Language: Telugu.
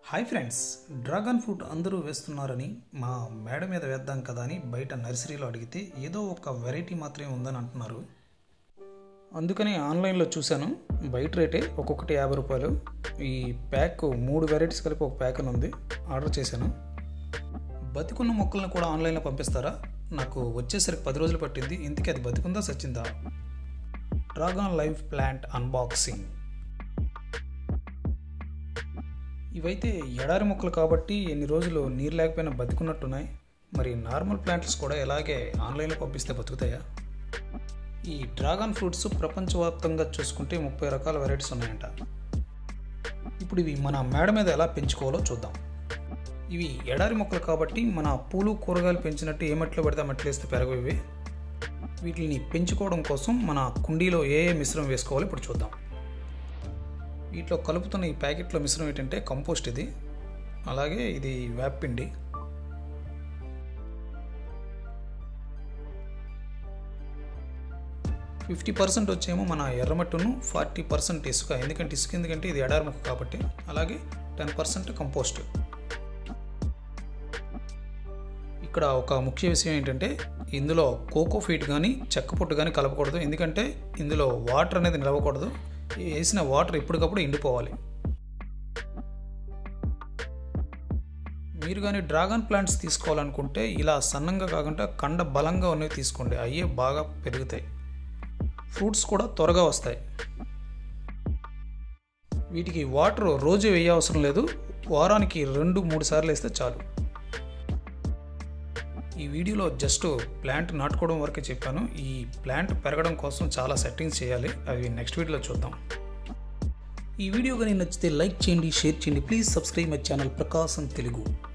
హాయ్ ఫ్రెండ్స్ డ్రాగన్ ఫ్రూట్ అందరూ వేస్తున్నారని మా మేడ మీద వేద్దాం కదా అని బయట నర్సరీలో అడిగితే ఏదో ఒక వెరైటీ మాత్రమే ఉందని అంటున్నారు అందుకని ఆన్లైన్లో చూశాను బయట రేటే ఒక్కొక్కటి యాభై రూపాయలు ఈ ప్యాక్ మూడు వెరైటీస్ కలిపి ఒక ప్యాక్ అని ఉంది ఆర్డర్ చేశాను బతికున్న మొక్కలను కూడా ఆన్లైన్లో పంపిస్తారా నాకు వచ్చేసరికి పది రోజులు పట్టింది ఇంతకీ అది బతికుందా సచ్చిందా డ్రాగన్ లైఫ్ ప్లాంట్ అన్బాక్సింగ్ ఇవైతే ఎడారి మొక్కలు కాబట్టి ఎన్ని రోజులు నీరు లేకపోయినా బతుకున్నట్టున్నాయి మరి నార్మల్ ప్లాంట్స్ కూడా ఎలాగే ఆన్లైన్లో పంపిస్తే బతుకుతాయా ఈ డ్రాగన్ ఫ్రూట్స్ ప్రపంచవ్యాప్తంగా చూసుకుంటే ముప్పై రకాల వెరైటీస్ ఉన్నాయంట ఇప్పుడు ఇవి మన మేడ మీద ఎలా పెంచుకోవాలో చూద్దాం ఇవి ఎడారి మొక్కలు కాబట్టి మన పూలు కూరగాయలు పెంచినట్టు ఏ మట్టిలో పడితే ఆ మట్టిలో వేస్తే పెరగవి వీటిని పెంచుకోవడం కోసం మన కుండీలో ఏ ఏ మిశ్రమం వేసుకోవాలో ఇప్పుడు చూద్దాం వీటిలో కలుపుతున్న ఈ ప్యాకెట్లో మిశ్రమం ఏంటంటే కంపోస్ట్ ఇది అలాగే ఇది వేప్పిండి ఫిఫ్టీ పర్సెంట్ వచ్చేమో మన ఎర్రమట్టును ఫార్టీ పర్సెంట్ ఇసుక ఎందుకంటే ఇసుక ఎందుకంటే ఇది ఎడారి మొక్క కాబట్టి అలాగే టెన్ పర్సెంట్ కంపోస్ట్ ఇక్కడ ఒక ముఖ్య విషయం ఏంటంటే ఇందులో కోకో ఫీట్ కానీ చెక్క పొట్టు కానీ కలపకూడదు ఎందుకంటే ఇందులో వాటర్ అనేది నిలవకూడదు వేసిన వాటర్ ఎప్పటికప్పుడు ఎండిపోవాలి మీరు కానీ డ్రాగన్ ప్లాంట్స్ తీసుకోవాలనుకుంటే ఇలా సన్నంగా కాకుండా కండ బలంగా ఉన్నవి తీసుకోండి అయ్యే బాగా పెరుగుతాయి ఫ్రూట్స్ కూడా త్వరగా వస్తాయి వీటికి వాటర్ రోజు వేయ అవసరం లేదు వారానికి రెండు మూడు సార్లు వేస్తే చాలు ఈ వీడియోలో జస్ట్ ప్లాంట్ నాటుకోవడం వరకే చెప్పాను ఈ ప్లాంట్ పెరగడం కోసం చాలా సెట్టింగ్స్ చేయాలి అవి నెక్స్ట్ వీడియోలో చూద్దాం ఈ వీడియో కానీ నచ్చితే లైక్ చేయండి షేర్ చేయండి please subscribe my channel Prakasam Telugu